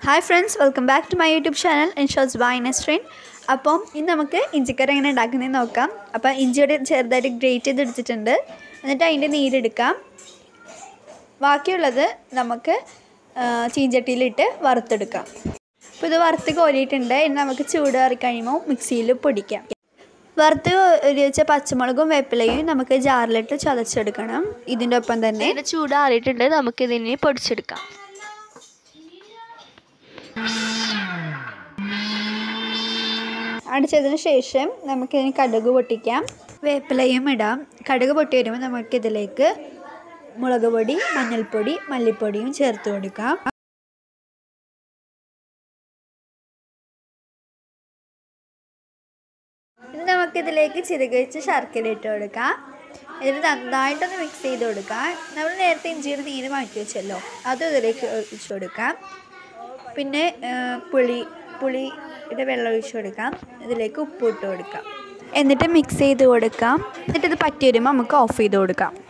hi friends welcome back to my YouTube channel ഇൻഷോസ് by Nasreen അപ്പം ഇന്ന് നമുക്ക് ഇഞ്ചിക്കറി എങ്ങനെ ഉണ്ടാക്കുന്നതെന്ന് നോക്കാം അപ്പോൾ ഇഞ്ചിയുടെ ചെറുതായിട്ട് ഗ്രേറ്റ് ചെയ്ത് എടുത്തിട്ടുണ്ട് എന്നിട്ട് അതിൻ്റെ നീരെടുക്കാം ബാക്കിയുള്ളത് നമുക്ക് ആ, ചീഞ്ചട്ടിയിലിട്ട് വറുത്തെടുക്കാം അപ്പോൾ ഇത് വറുത്ത് കോരിയിട്ടുണ്ട് ഇനി നമുക്ക് ചൂടാറി കഴിയുമ്പോൾ മിക്സിയിൽ പൊടിക്കാം വറുത്ത് ഒരു വെച്ച പച്ചമുളകും വേപ്പിലയും നമുക്ക് ജാറിലിട്ട് ചതച്ചെടുക്കണം ഇതിൻ്റെ ഒപ്പം തന്നെ ഇതിന് ചൂടാറിയിട്ടുണ്ട് നമുക്കിതിനെ പൊടിച്ചെടുക്കാം അടിച്ചതിന് ശേഷം നമുക്കിതിന് കടുക് പൊട്ടിക്കാം വേപ്പിലയും ഇടാം കടുക് പൊട്ടി വരുമ്പോൾ നമുക്കിതിലേക്ക് മുളക് പൊടി മഞ്ഞൾപ്പൊടി മല്ലിപ്പൊടിയും ചേർത്ത് കൊടുക്കാം ഇനി നമുക്കിതിലേക്ക് ചിരകി വെച്ച് ശർക്കര ഇട്ട് കൊടുക്കാം ഇതിൽ നന്നായിട്ടൊന്ന് മിക്സ് ചെയ്ത് കൊടുക്കാം നമ്മൾ നേരത്തെ ഇഞ്ചിയുടെ നീര് മാറ്റി വെച്ചല്ലോ അതും ഇതിലേക്ക് ഒഴിച്ച് കൊടുക്കാം പിന്നെ ആ, പുളി പുളിയുടെ വെള്ളം ഒഴിച്ച് കൊടുക്കാം ഇതിലേക്ക് ഉപ്പ് ഇട്ട് കൊടുക്കാം എന്നിട്ട് മിക്സ് ചെയ്ത് കൊടുക്കാം എന്നിട്ട് ഇത് പറ്റി വരുമ്പോൾ നമുക്ക് ഓഫ് ചെയ്ത് കൊടുക്കാം